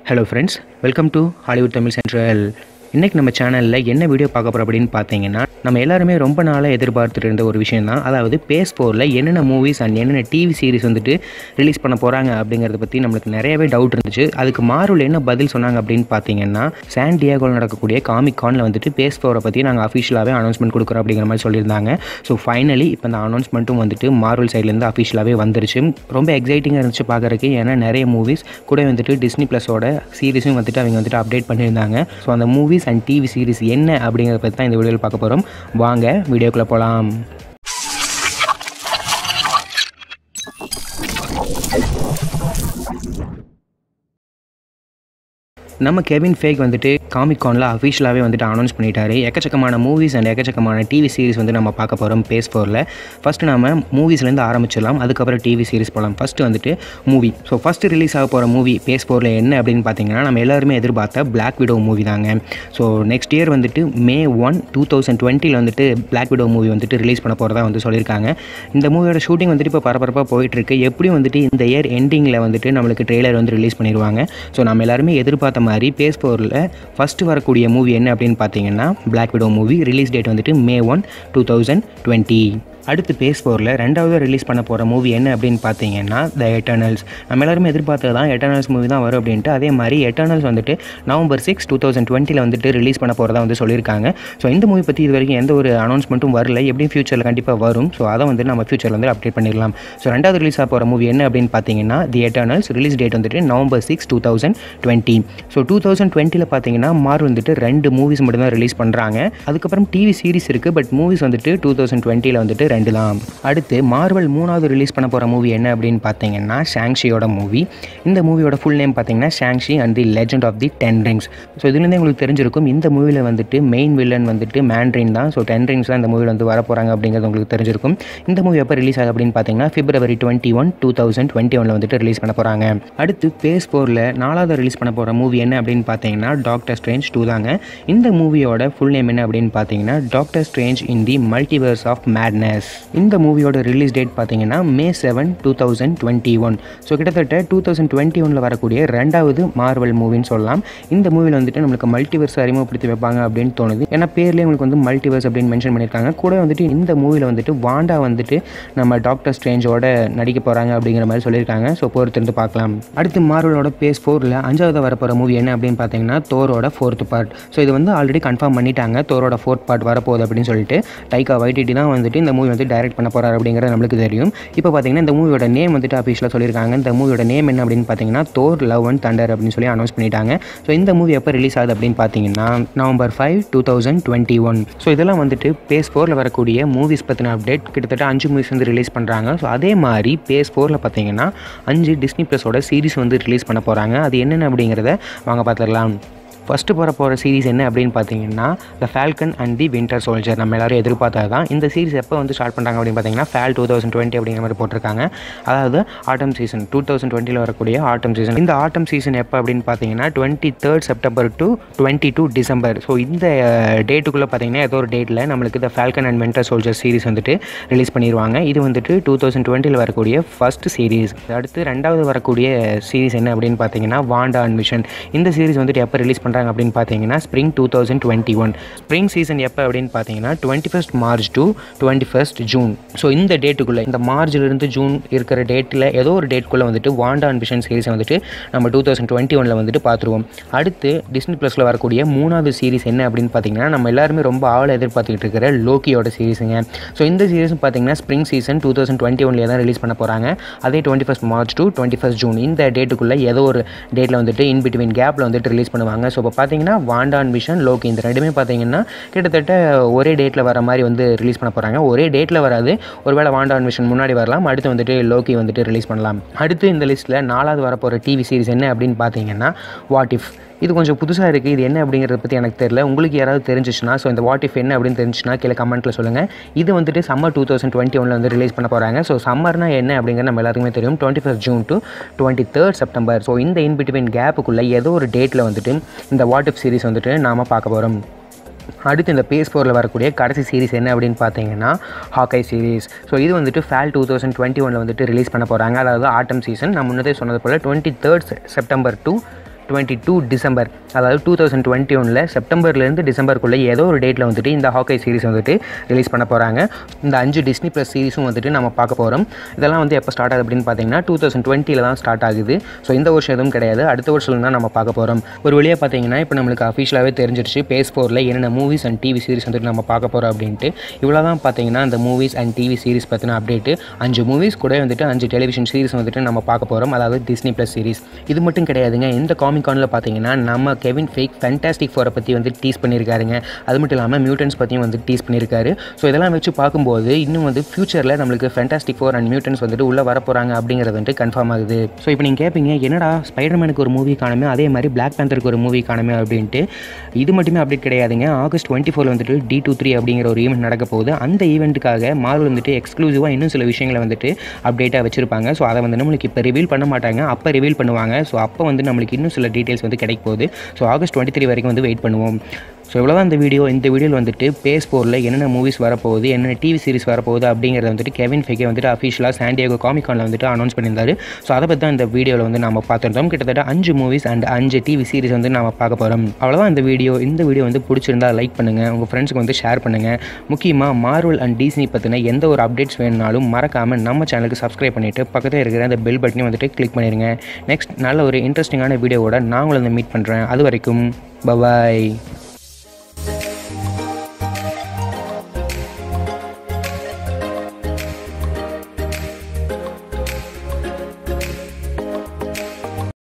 hello friends welcome to Hollywood Tamil central இன்றைக்கி நம்ம சேனலில் என்ன வீடியோ பார்க்க போகிறோம் அப்படின்னு பார்த்தீங்கன்னா நம்ம எல்லாருமே ரொம்ப நாளாக எதிர்பார்த்துட்டு இருந்த ஒரு விஷயம் தான் அதாவது பேஸ் ஃபோரில் என்னென்ன மூவிஸ் அண்ட் என்னென்ன டிவி சீரிஸ் வந்துட்டு ரிலீஸ் பண்ண போகிறாங்க அப்படிங்கிறத பற்றி நம்மளுக்கு நிறையவே டவுட் இருந்துச்சு அதுக்கு மாறுல என்ன பதில் சொன்னாங்க அப்படின்னு பார்த்தீங்கன்னா சான் டியாகோவில் நடக்கக்கூடிய காமிக் கானில் வந்துட்டு பேஸ் ஃபோரை பற்றி நாங்கள் அஃபிஷியலாகவே அனௌன்ஸ்மெண்ட் கொடுக்குறோம் அப்படிங்கிற மாதிரி சொல்லியிருந்தாங்க ஸோ ஃபைனலி இப்போ அந்த அனௌன்ஸ்மெண்ட்டும் வந்துட்டு மார்வல் சைட்லேருந்து அஃபிஷியலாகவே வந்துருச்சு ரொம்ப எக்ஸைட்டிங்காக இருந்துச்சு பார்க்குறதுக்கு ஏன்னா நிறைய மூவிஸ் கூட வந்துட்டு டிஸ்னி ப்ளஸோட சீரிஸும் வந்துட்டு அவங்க வந்துட்டு அப்டேட் பண்ணியிருந்தாங்க ஸோ அந்த மூவிஸ் அண்ட் டிவி சீரிஸ் என்ன அப்படிங்கிறத பற்றி தான் இந்த வீடியோவில் பார்க்க போகிறோம் வாங்க வீடியோக்குள்ளே போகலாம் நம்ம கெவின் ஃபேக் வந்துட்டு காமிக் கானில் அஃபிஷியலாகவே வந்துட்டு அனௌன்ஸ் பண்ணிட்டாரு எக்கச்சக்கமான மூவிஸ் அண்ட் எக்கச்சக்கமான டிவி சீரிஸ் வந்து நம்ம பார்க்க போகிறோம் பேஸ் ஃபோரில் ஃபஸ்ட்டு நம்ம மூவிஸ்லேருந்து ஆரம்பிச்சிடலாம் அதுக்கப்புறம் டிவி சீரிஸ் போகலாம் ஃபஸ்ட்டு வந்துட்டு மூவி ஸோ ஃபஸ்ட்டு ரிலீஸ் ஆக போகிற மூவி பேஸ் ஃபோரில் என்ன அப்படின்னு பார்த்தீங்கன்னா நம்ம எல்லாருமே எதிர்பார்த்த பிளாக் விடோ மூவி தாங்க ஸோ நெக்ஸ்ட் இயர் வந்துட்டு மே ஒன் டூ தௌசண்ட் டுவெண்ட்டியில் வந்துட்டு பிளாக் விடோ மூவி வந்துட்டு ரிலீஸ் பண்ண போகிறதா வந்து சொல்லியிருக்காங்க இந்த மூவியோட ஷூட்டிங் வந்துட்டு இப்போ பரபரப்பாக போயிட்டுருக்கு எப்படியும் வந்துட்டு இந்த இயர் எண்டிங்கில் வந்துட்டு நம்மளுக்கு ட்ரெய்லர் வந்து ரிலீஸ் பண்ணிடுவாங்க ஸோ நம்ம எல்லாருமே எதிர்பார்த்த மாதிரி பேஸ் ஃபோரில் ஃபஸ்ட்டு வரக்கூடிய மூவி என்ன அப்படின்னு பார்த்தீங்கன்னா Black Widow movie release date வந்துட்டு May one two thousand twenty அடுத்து பேஸ் ஃபோரில் ரெண்டாவது ரிலீஸ் பண்ண போகிற மூவி என்ன அப்படின்னு பார்த்தீங்கன்னா த எட்டர்னல்ஸ் நம்ம எல்லாருமே எதிர்பார்த்தது தான் எட்டர்னல்ஸ் மூவி தான் வரும் அப்படின்ட்டு அதே மாதிரி எட்டர்னல்ஸ் வந்துட்டு நவம்பர் சிக்ஸ் டூ தௌசண்ட் டுவெண்ட்டியில் வந்துட்டு ரிலீஸ் பண்ண போகிறதா வந்து சொல்லியிருக்காங்க ஸோ இந்த மூவி பற்றி இது வரைக்கும் எந்த ஒரு அனௌன்ஸ்மெண்ட்டும் வரல எப்படியும் ஃபியூச்சரில் கண்டிப்பாக வரும் ஸோ அதை வந்து நம்ம ஃபியூச்சரில் வந்து அப்டேட் பண்ணிடலாம் ஸோ ரெண்டாவது ரிலீஸ் ஆக போகிற மூவி என்ன அப்படின்னு பார்த்தீங்கன்னா தி எட்டர்னல்ஸ் ரிலீஸ் டேட் வந்துட்டு November six two thousand twenty so two thousand டுவெண்ட்டியில் பார்த்தீங்கன்னா மார் வந்துட்டு ரெண்டு மூவிஸ் மட்டும் தான் ரிலீஸ் பண்ணுறாங்க அதுக்கப்புறம் டிவி சீரிஸ் இருக்குது பட் மூவிஸ் வந்துட்டு டூ தௌசண்ட் டுவெண்ட்டியில் வந்துட்டு ரெண்டு தான் அடுத்து மார்வல் மூணாவது ரிலீஸ் பண்ண போகிற மூவி என்ன அப்படின்னு பார்த்தீங்கன்னா ஷாங்ஷியோட மூவி இந்த மூவியோட ஃபுல் நேம் பார்த்தீங்கன்னா Shang Chi and the legend of the ten rings so இதுலேருந்து உங்களுக்கு தெரிஞ்சிருக்கும் இந்த மூவியில் வந்துட்டு மெயின் வில்லன் வந்துட்டு மேண்ட்ரின் தான் ஸோ டென் ரிங்ஸ் தான் இந்த மூவியில் வந்து வர போகிறாங்க அப்படிங்கிறது உங்களுக்கு தெரிஞ்சிருக்கும் இந்த மூவி எப்போ ரிலீஸ் ஆகுது அப்படின்னு பார்த்தீங்கன்னா February twenty one two thousand twenty ஒனில் வந்துட்டு ரிலீஸ் பண்ண போகிறாங்க அடுத்து பேஸ் ஃபோரில் நாலாவது ரிலீஸ் பண்ண போகிற மூவி என்ன அப்படின்னு பார்த்தீங்கன்னா டாக்டர் ஸ்ட்ரேஞ்ச் டூ தாங்க இந்த மூவியோட ஃபுல் நேம் என்ன அப்படின்னு பார்த்தீங்கன்னா Doctor Strange in the Multiverse of Madness இந்த மூவியோட ரிலீஸ் டேட் பார்த்தீங்கன்னா May seven two thousand twenty one so கிட்டத்தட்ட டூ தௌசண்ட் டுவெண்ட்டி ஒனில் வரக்கூடிய ரெண்டாவது மார்வல் மூவின்னு சொல்லலாம் இந்த மூவியில் வந்துட்டு நம்மளுக்கு மல்டிவர்ஸ் அறிமுகப்படுத்தி வைப்பாங்க அப்படின்னு தோணுது ஏன்னா பேர்லேயே உங்களுக்கு வந்து மல்டிவர்ஸ் அப்படின்னு மென்ஷன் பண்ணியிருக்காங்க கூட வந்துட்டு இந்த மூவியில் வந்துட்டு வாண்டா வந்துட்டு நம்ம டாக்டர் ஸ்ட்ரேஞ்சோட நடிக்க போகிறாங்க அப்படிங்கிற மாதிரி சொல்லியிருக்காங்க ஸோ பொறுத்திருந்து பார்க்கலாம் அடுத்து மார்வலோட பேஸ் ஃபோரில் அஞ்சாவது வரப்போகிற மூவி என்ன அப்படின்னு பார்த்தீங்கன்னா தோரோட ஃபோர்த் பார்ட் ஸோ இது வந்து ஆல்ரெடி கன்ஃபார்ம் பண்ணிட்டாங்க தோரோட ஃபோர்த் பார்ட் வரப்போகுது அப்படின்னு சொல்லிட்டு டைகா வைடிடி தான் வந்துட்டு இந்த மூவி வந்து டைரக்ட் பண்ண போகிறார் அப்படிங்கிறது நம்மளுக்கு தெரியும் இப்போ பார்த்தீங்கன்னா இந்த மூவியோட நேம் வந்துட்டு அஃபிஷியலாக சொல்லியிருக்காங்க இந்த மூவியோட நேம் என்ன அப்படின்னு பார்த்தீங்கன்னா தோர் லவ் அண்ட் தண்டர் அப்படின்னு சொல்லி அனௌன்ஸ் பண்ணிட்டாங்க ஸோ இந்த மூவி எப்போ ரிலீஸ் ஆகுது அப்படின்னு பார்த்தீங்கன்னா November five two thousand twenty one so இதெல்லாம் வந்துட்டு பேஸ் ஃபோரில் வரக்கூடிய மூவிஸ் பற்றின அப்டேட் கிட்டத்தட்ட அஞ்சு மூவிஸ் வந்து ரிலீஸ் பண்ணுறாங்க ஸோ அதே மாதிரி பேஸ் ஃபோரில் பார்த்தீங்கன்னா அஞ்சு டிஸ்னி ப்ளஸோட சீரிஸ் வந்து ரிலீஸ் பண்ண போகிறாங்க அது என்னென்ன அப்படிங்கிறத வாங்க பார்த்துடலாம் ஃபஸ்ட்டு போகிற போகிற சீரிஸ் என்ன அப்படின்னு பார்த்தீங்கன்னா the Falcon and the Winter Soldier நம்ம எல்லாரும் எதிர்பார்த்தது தான் இந்த சீரிஸ் எப்போ வந்து ஸ்டார்ட் பண்ணுறாங்க அப்படின்னு பார்த்தீங்கன்னா ஃபேல் டூ தௌசண்ட் டுவெண்ட்டி அப்படிங்கிற மாதிரி போட்டிருக்காங்க அதாவது ஆட்டம் சீசன் டூ தௌசண்ட் டுவெண்ட்டியில் வரக்கூடிய ஆட்டம் சீசன் இந்த ஆட்டம் சீசன் எப்போ அப்படின்னு பார்த்தீங்கன்னா twenty third September to twenty two December so இந்த டேட்டுக்குள்ளே பார்த்தீங்கன்னா ஏதோ ஒரு டேட்டில் நம்மளுக்கு the Falcon and Winter Soldier series வந்துட்டு ரிலீஸ் பண்ணிடுவாங்க இது வந்துட்டு டூ தௌசண்ட் டுவெண்ட்டியில் வரக்கூடிய ஃபஸ்ட் சீரிஸ் அடுத்து ரெண்டாவது வரக்கூடிய சீரிஸ் என்ன அப்படின்னு பார்த்தீங்கன்னா வாண்டா அண்ட் மிஷன் இந்த சீரிஸ் வந்துட்டு எப்போ ரிலீஸ் பண்ணுறாங்க அப்படின்னு பார்த்தீங்கன்னா spring two thousand twenty one spring season எப்போ அப்படின்னு பார்த்தீங்கன்னா twenty first March to twenty first June so இந்த டேட்டுக்குள்ளே இந்த மார்ச்லேருந்து ஜூன் இருக்கிற டேட்டில் ஏதோ ஒரு டேட்டுக்குள்ளே வந்துட்டு வாண்டா அண்ட் விஷன் சீரிஸை வந்துட்டு நம்ம டூ தௌசண்ட் டுவெண்ட்டி ஒனில் வந்துட்டு பார்த்துருவோம் அடுத்து டிஸ்னி ப்ளஸில் வரக்கூடிய மூணாவது சீரிஸ் என்ன அப்படின்னு பார்த்தீங்கன்னா நம்ம எல்லாருமே ரொம்ப ஆவலை எதிர்பார்த்துக்கிட்டு இருக்கிற லோக்கியோட சீரிஸுங்க ஸோ இந்த சீரிஸும் பார்த்தீங்கன்னா spring season two thousand twenty ஒன்லேயே தான் ரிலீஸ் பண்ண போகிறாங்க அதே twenty first March to twenty first June இந்த டேட்டுக்குள்ளே ஏதோ ஒரு டேட்டில் வந்துட்டு இன் பிட்வீன் கேப்பில் வந்துட்டு ரிலீஸ் பண்ணுவாங்க ஸோ இப்போ பார்த்தீங்கன்னா வாண்டான் விஷன் லோக்கி இந்த ரெண்டுமே பார்த்தீங்கன்னா கிட்டத்தட்ட ஒரே டேட்டில் வர மாதிரி வந்து ரிலீஸ் பண்ண போகிறாங்க ஒரே டேட்டில் வராது ஒருவேளை வாண்டான் விஷன் முன்னாடி வரலாம் அடுத்து வந்துட்டு லோக்கி வந்துட்டு ரிலீஸ் பண்ணலாம் அடுத்து இந்த லிஸ்ட்டில் நாலாவது வரப்போகிற டிவி சீரிஸ் என்ன அப்படின்னு பார்த்தீங்கன்னா வாட் இஃப் இது கொஞ்சம் புதுசாக இருக்குது இது என்ன அப்படிங்கிறத பற்றி எனக்கு தெரியல உங்களுக்கு யாராவது தெரிஞ்சிச்சுன்னா ஸோ இந்த வாட் இஃப் என்ன அப்படின்னு தெரிஞ்சுன்னா கீழே கமெண்ட்டில் சொல்லுங்கள் இது வந்துட்டு சம்மர் டூ தௌசண்ட் டுவெண்ட்டி ஒனில் வந்து ரிலீஸ் பண்ண போகிறாங்க ஸோ சம்மர்னா என்ன அப்படிங்கிறது நம்ம எல்லாருக்குமே தெரியும் twenty first June to twenty third September so இந்த இன் பிட்வீன் கேப்புக்குள்ளே ஏதோ ஒரு டேட்டில் வந்துட்டு இந்த வாட் இஃப் சீரிஸ் வந்துட்டு நாம் பார்க்க போகிறோம் அடுத்து இந்த பேஸ் ஃபோரில் வரக்கூடிய கடைசி சீரிஸ் என்ன அப்படின்னு பார்த்தீங்கன்னா ஹாக்கை சீரிஸ் ஸோ இது வந்துட்டு ஃபேல் டூ தௌசண்ட் டுவெண்ட்டி ஒனில் வந்துட்டு ரிலீஸ் பண்ண போகிறாங்க அதாவது ஆட்டம் சீசன் நான் முன்னதே சொன்னது போல் twenty third September to twenty two December அதாவது டூ தௌசண்ட் டுவெண்ட்டி ஒனில் செப்டம்பர்லேருந்து டிசம்பருக்குள்ளே ஏதோ ஒரு டேட்டில் வந்துட்டு இந்த ஹாக்கை சீரிஸ் வந்துட்டு ரிலீஸ் பண்ண போகிறாங்க இந்த அஞ்சு டிஸ்னி ப்ளஸ் சீரிஸும் வந்துட்டு நம்ம பார்க்க போகிறோம் இதெல்லாம் வந்து எப்போ ஸ்டார்ட் ஆகுது அப்படின்னு பார்த்தீங்கன்னா டூ தௌசண்ட் டுவெண்ட்டியில் தான் ஸ்டார்ட் ஆகுது ஸோ இந்த வருஷம் எதுவும் கிடையாது அடுத்த வருஷம் தான் நம்ம பார்க்க போகிறோம் ஒரு வழியாக பார்த்தீங்கன்னா இப்போ நம்மளுக்கு அஃபிஷியலாகவே தெரிஞ்சிருச்சு பேஸ் ஃபோரில் என்னென்ன மூவிஸ் அண்ட் டிவி சீரிஸ் வந்துட்டு நம்ம பார்க்க போகிறோம் அப்படின்ட்டு இவ்வளோ தான் பார்த்தீங்கன்னா இந்த மூவிஸ் அண்ட் டிவி சீரிஸ் பற்றின அப்டேட்டு அஞ்சு மூவிஸ் கூட வந்துட்டு அஞ்சு டெலிவிஷன் சீரிஸ் வந்துட்டு நம்ம பார்க்க போகிறோம் அதாவது டிஸ்னி ப்ளஸ் சீரிஸ் இது மட்டும் கிடையாதுங்க இந்த காமிகானில் பார்த்தீங்கன்னா நம்ம கெவின் ஃபேக் ஃபேண்டாஸ்டிக் ஃபோரை பற்றி வந்து டீஸ் பண்ணியிருக்காருங்க அது மட்டும் இல்லாமல் மியூட்டன்ஸ் பற்றியும் வந்து டீஸ் பண்ணியிருக்காரு ஸோ இதெல்லாம் வச்சு பார்க்கும்போது இன்னும் வந்து ஃபியூச்சரில் நம்மளுக்கு ஃபேண்டாஸ்டிக் ஃபோர் அண்ட் மியூட்டன்ஸ் வந்துட்டு உள்ளே வர போகிறாங்க அப்படிங்கிறது வந்துட்டு கன்ஃபார்ம் ஆகுது ஸோ இப்போ நீங்கள் கேட்பீங்க என்னடா ஸ்பைடர்மேனுக்கு ஒரு மூவி காணுமே அதே மாதிரி பிளாக் பேந்தருக்கு ஒரு மூவி காணுமே அப்படின்ட்டு இது மட்டுமே அப்டேட் கிடையாதுங்க ஆகஸ்ட் டுவெண்ட்டி ஃபோர் வந்துட்டு டி டூ த்ரீ அப்படிங்கிற ஒரு ஈவெண்ட் நடக்க போகுது அந்த ஈவெண்ட்டுக்காக மார்வல் வந்துட்டு எக்ஸ்க்ளூசிவாக இன்னும் சில விஷயங்களை வந்துட்டு அப்டேட்டாக வச்சிருப்பாங்க ஸோ அதை வந்து நம்மளுக்கு இப்போ ரிவீல் பண்ண மாட்டாங்க அப்போ ரிவீல் பண்ணுவாங்க ஸோ அப்போ வந்து நம்மளுக்கு இன்னும் சில டீட்டெயில்ஸ் வந்து கிடைக்க போகுது ஸோ ஆகஸ்ட் டுவெண்ட்டி த்ரீ வரைக்கும் வந்து வெயிட் பண்ணுவோம் ஸோ இவ்வளோதான் இந்த வீடியோ இந்த வீடியோவில் வந்துட்டு பேஸ் ஃபோரில் என்னென்ன மூவிஸ் வரப்போகுது என்னென்ன டிவி சீரிஸ் வரப்போகுது அப்படிங்கிறத வந்துட்டு கெவின் ஃபெகே வந்துட்டு அஃபிஷியலாக சாண்டியாகோ காமிகானில் வந்துட்டு அனௌன்ஸ் பண்ணியிருந்தாரு ஸோ அதை பற்றி தான் இந்த வீடியோவில் வந்து நம்ம பார்த்துருந்தோம் கிட்டத்தட்ட அஞ்சு மூவிஸ் அண்ட் அஞ்சு டிவி சீரிஸ் வந்து நம்ம பார்க்க போகிறோம் அவ்வளோதான் இந்த வீடியோ இந்த வீடியோ வந்து பிடிச்சிருந்தா லைக் பண்ணுங்கள் உங்கள் ஃப்ரெண்ட்ஸுக்கு வந்து ஷேர் பண்ணுங்கள் முக்கியமாக மார்வல் அண்ட் டிஸ்னி பற்றின எந்த ஒரு அப்டேட்ஸ் வேணுனாலும் மறக்காமல் நம்ம சேனலுக்கு சப்ஸ்கிரைப் பண்ணிவிட்டு பக்கத்தில் இருக்கிற அந்த பெல் பட்டனையும் வந்துட்டு கிளிக் பண்ணிடுங்க நெக்ஸ்ட் நல்ல ஒரு இன்ட்ரெஸ்டிங்கான வீடியோவோட நான் உங்களை வந்து மீட் பண்ணுறேன் அது வரைக்கும் பபாய்